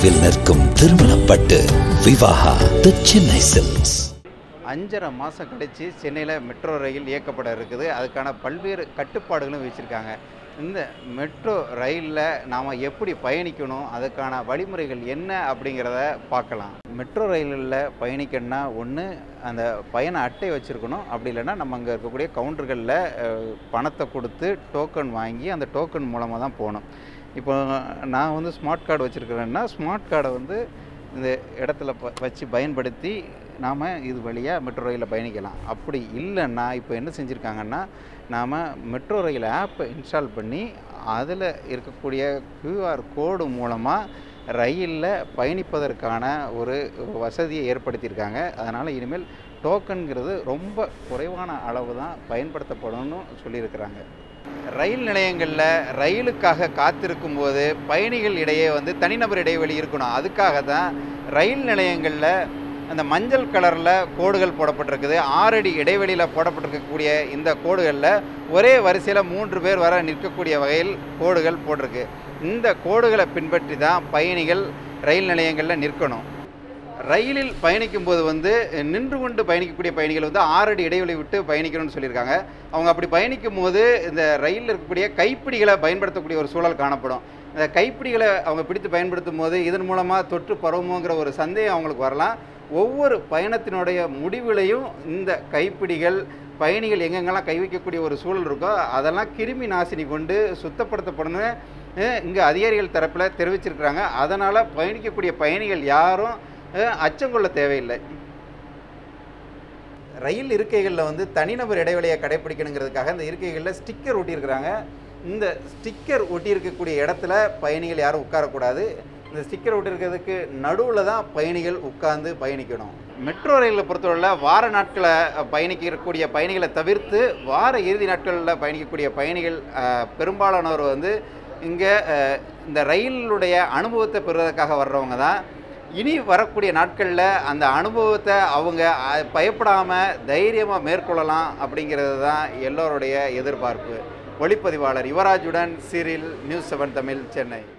தெருவில் நிற்கும் திருமணப்பட்டு விவாகா தி சென்னை சில்க்ஸ் அஞ்சரை மாதம் கழித்து சென்னையில் மெட்ரோ ரயில் இயக்கப்பட இருக்குது அதுக்கான பல்வேறு கட்டுப்பாடுகளும் வச்சுருக்காங்க இந்த மெட்ரோ ரயிலில் நாம் எப்படி பயணிக்கணும் அதுக்கான வழிமுறைகள் என்ன அப்படிங்கிறத பார்க்கலாம் மெட்ரோ ரயிலில் பயணிக்கணும்னா ஒன்று அந்த பயண அட்டை வச்சுருக்கணும் அப்படி இல்லைன்னா நம்ம அங்கே இருக்கக்கூடிய கவுண்டர்களில் அஹ், பணத்தை கொடுத்து டோக்கன் வாங்கி அந்த டோக்கன் மூலமாக தான் போகணும் இப்போ நான் வந்து ஸ்மார்ட் கார்டு வச்சுருக்கிறேன்னா ஸ்மார்ட் கார்டை வந்து இந்த இடத்துல ப வச்சு பயன்படுத்தி நாம் இது வழியாக மெட்ரோ ரயிலில் பயணிக்கலாம் அப்படி இல்லைன்னா இப்போ என்ன செஞ்சுருக்காங்கன்னா நாம் மெட்ரோ ரயில் ஆப்பை இன்ஸ்டால் பண்ணி அதில் இருக்கக்கூடிய QR கோடு மூலமாக ரயிலில் பயணிப்பதற்கான ஒரு வசதியை ஏற்படுத்தியிருக்காங்க அதனால் இனிமேல் டோக்கன்கிறது ரொம்ப குறைவான அளவு தான் பயன்படுத்தப்படும்னு சொல்லியிருக்கிறாங்க ரயில் நிலையங்களில் ரயிலுக்காக காத்திருக்கும் போது பயணிகள் இடையே வந்து தனிநபர் இடைவெளி இருக்கணும் அதுக்காக தான் ரயில் நிலையங்களில் அந்த மஞ்சள் கலரில் கோடுகள் போடப்பட்டிருக்குது ஆறடி இடைவெளியில் போடப்பட்டிருக்கக்கூடிய இந்த கோடுகளில் ஒரே வரிசையில் மூன்று பேர் வர நிற்கக்கூடிய வகையில் கோடுகள் போட்டிருக்கு இந்த கோடுகளை பின்பற்றி தான் பயணிகள் ரயில் நிலையங்களில் நிற்கணும் ரயிலில் பயணிக்கும்போது வந்து நின்று கொண்டு பயணிக்கக்கூடிய பயணிகள் வந்து ஆறடி இடைவெளி விட்டு பயணிக்கணும்னு சொல்லியிருக்காங்க அவங்க அப்படி பயணிக்கும் போது இந்த ரயிலில் இருக்கக்கூடிய கைப்பிடிகளை பயன்படுத்தக்கூடிய ஒரு சூழல் காணப்படும் இந்த கைப்பிடிகளை அவங்க பிடித்து பயன்படுத்தும் போது இதன் மூலமாக தொற்று பரவுமோங்கிற ஒரு சந்தேகம் அவங்களுக்கு வரலாம் ஒவ்வொரு பயணத்தினுடைய முடிவிலையும் இந்த கைப்பிடிகள் பயணிகள் எங்கெங்கெல்லாம் கை வைக்கக்கூடிய ஒரு சூழல் இருக்கோ அதெல்லாம் கிருமி நாசினி கொண்டு சுத்தப்படுத்தப்படணும்னு அஹ், இங்கே அதிகாரிகள் தரப்பில் தெரிவிச்சிருக்கிறாங்க அதனால் பயணிக்கக்கூடிய பயணிகள் யாரும் அஹ், அச்சம் கொள்ள தேவையில்லை ரயில் இருக்கைகளில் வந்து தனிநபர் இடைவெளியை கடைப்பிடிக்கணுங்கிறதுக்காக இந்த இருக்கைகளில் ஸ்டிக்கர் ஒட்டியிருக்கிறாங்க இந்த ஸ்டிக்கர் ஒட்டியிருக்கக்கூடிய இடத்துல பயணிகள் யாரும் உட்காரக்கூடாது இந்த ஸ்டிக்கர் ஒட்டியிருக்கிறதுக்கு நடுவில் தான் பயணிகள் உட்கார்ந்து பயணிக்கணும் மெட்ரோ ரயிலில் பொறுத்தவரையில் வார நாட்களை பயணிக்கக்கூடிய பயணிகளை தவிர்த்து வார இறுதி நாட்களில் பயணிக்கக்கூடிய பயணிகள் அஹ், பெரும்பாலானவர் வந்து இங்கே அஹ், இந்த ரயிலுடைய அனுபவத்தை பெறுவதற்காக வர்றவங்க தான் இனி வரக்கூடிய நாட்களில் அந்த அனுபவத்தை அவங்க பயப்படாமல் தைரியமாக மேற்கொள்ளலாம் அப்படிங்கிறது தான் எல்லோருடைய எதிர்பார்ப்பு ஒளிப்பதிவாளர் யுவராஜுடன் Cyril news seven Tamil Chennai